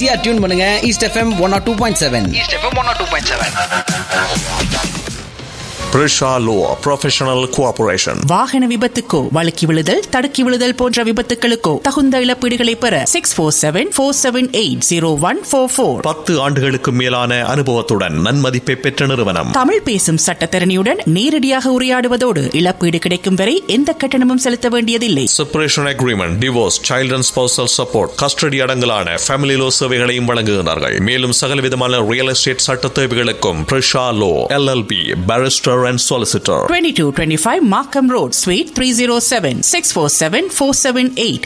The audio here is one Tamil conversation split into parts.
ஈஸியா டியூன் பண்ணுங்க east FM one or two point seven east FM one two point seven Prisha Law Professional Cooperation. வாகன விபத்துக்கோ வழுக்கி விழுதல் தடுக்கி விழுதல் போன்ற விபத்துகளுக்கோ தகுந்த இழப்பீடுகளை பெற six four seven four seven eight zero one four four பத்து ஆண்டுகளுக்கு மேலான அனுபவத்துடன் நன்மதிப்பை பெற்ற நிறுவனம் தமிழ் பேசும் சட்டத்தரணியுடன் நேரடியாக உரையாடுவதோடு இழப்பீடு கிடைக்கும் வரை எந்த கட்டணமும் செலுத்த வேண்டியதில்லை separation agreement divorce child and spousal support custody அடங்கலான ஃபேமிலி லோ சேவைகளையும் வழங்குகிறார்கள் மேலும் சகல விதமான ரியல் எஸ்டேட் சட்ட தேவைகளுக்கும் Prisha law LLP barrister and solicitor 22 25 Markham Road, Suite 307, 647 478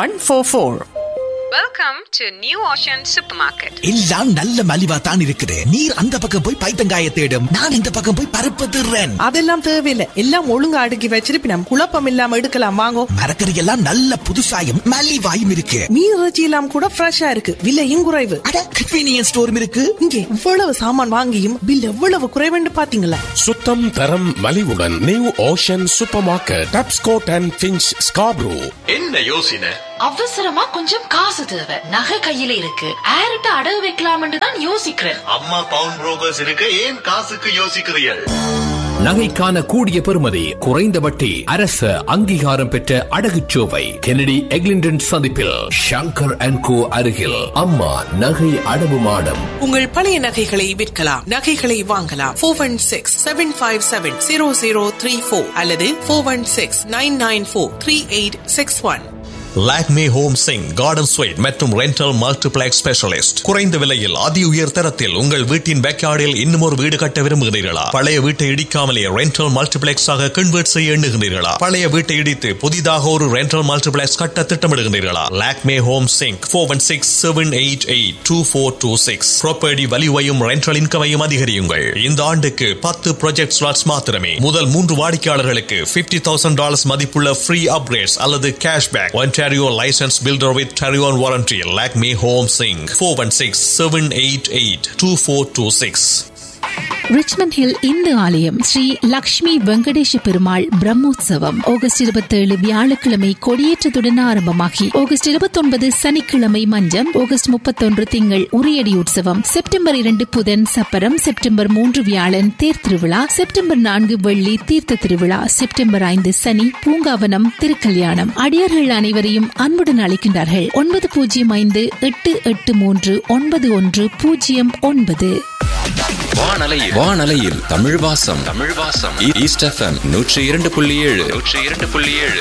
0144. Welcome to New Ocean Supermarket. எல்லாம் நல்ல மலிவா தான் இருக்குது நீர் அந்த பக்கம் போய் பைத்தங்காய தேடும் நான் இந்த பக்கம் போய் பருப்பு திருறேன் அதெல்லாம் தேவையில்லை எல்லாம் ஒழுங்கா அடுக்கி வச்சிருப்பி நம்ம குழப்பம் இல்லாம எடுக்கலாம் வாங்கோ மரக்கறி எல்லாம் நல்ல புதுசாயும் மலிவாயும் இருக்கு மீன் இறைச்சி எல்லாம் கூட ஃப்ரெஷ்ஷா இருக்கு விலையும் குறைவு அட கன்வீனியன்ஸ் ஸ்டோரும் இருக்கு இங்கே இவ்வளவு சாமான் வாங்கியும் பில் எவ்வளவு குறைவுன்னு பாத்தீங்களா சுத்தம் தரம் மலிவுடன் new ocean supermarket Tapscott and Finch Scarborough என்ன யோசனை அவசரமா கொஞ்சம் காசு தேவை நகை கையில இருக்கு ஆர்ட்ட அடகு வைக்கலாம்னு தான் யோசிக்கிறேன் அம்மா பவுன் புரோக்கர்ஸ் இருக்க ஏன் காசுக்கு யோசிக்கிறீர்கள் நகைக்கான கூடிய பெறுமதி குறைந்த வட்டி அரச அங்கீகாரம் பெற்ற அடகுச்சோவை கெனடி எக்லிண்டன் சந்திப்பில் ஷங்கர் அண்ட் கோ அருகில் அம்மா நகை அடவு மாடம் உங்கள் பழைய நகைகளை விற்கலாம் நகைகளை வாங்கலாம் four one six seven five seven zero zero three four அல்லது four one six nine nine four three eight six one Lakme home Sing garden suite மற்றும் ரெண்டல் மல்டிபிளெக்ஸ் ஸ்பெஷலிஸ்ட் குறைந்த விலையில் அதி உயர் தரத்தில் உங்கள் வீட்டின் பேக்யார்டில் இன்னும் ஒரு வீடு கட்ட விரும்புகிறீர்களா பழைய வீட்டை இடிக்காமலே ரெண்டல் மல்டிபிளெக்ஸ் ஆக கன்வெர்ட் செய்ய எண்ணுகிறீர்களா பழைய வீட்டை இடித்து புதிதாக ஒரு ரெண்டல் மல்டிபிளெக்ஸ் கட்ட திட்டமிடுகிறீர்களா Lakme home Sing four one six seven eight eight two four two six property வலிவையும் ரெண்டல் இன்கமையும் அதிகரியுங்கள் இந்த ஆண்டுக்கு பத்து ப்ராஜெக்ட் ஸ்லாட்ஸ் மாத்திரமே முதல் மூன்று வாடிக்கையாளர்களுக்கு பிப்டி தௌசண்ட் டாலர்ஸ் மதிப்புள்ள ஃப்ரீ அப்கிரேட்ஸ் அல்லது cashback Ontario licensed builder with Tarion warranty. Lakme Home Sing 416 788 2426. Richmond Hill Hindu ஆலயம் ஸ்ரீ லக்ஷ்மி வெங்கடேஷ பெருமாள் பிரம்மோற்சவம் ஆகஸ்ட் இருபத்தேழு வியாழக்கிழமை கொடியேற்றத்துடன் ஆரம்பமாகி ஆகஸ்ட் இருபத்தொன்பது சனிக்கிழமை மஞ்சம் ஆகஸ்ட் முப்பத்தொன்று திங்கள் உரியடி உற்சவம் செப்டம்பர் இரண்டு புதன் சப்பரம் செப்டம்பர் மூன்று வியாழன் தேர் திருவிழா செப்டம்பர் நான்கு வெள்ளி தீர்த்த திருவிழா செப்டம்பர் ஐந்து சனி பூங்காவனம் திருக்கல்யாணம் அடியார்கள் அனைவரையும் அன்புடன் அழைக்கின்றார்கள் ஒன்பது பூஜ்ஜியம் ஐந்து எட்டு எட்டு மூன்று ஒன்பது ஒன்று பூஜ்ஜியம் ஒன்பது வானலையில் வானலையில் தமிழ் வாசம் தமிழ் வாசம் ஈஸ்ட் எஃப்எம் நூற்றி இரண்டு புள்ளி ஏழு நூற்றி இரண்டு புள்ளி ஏழு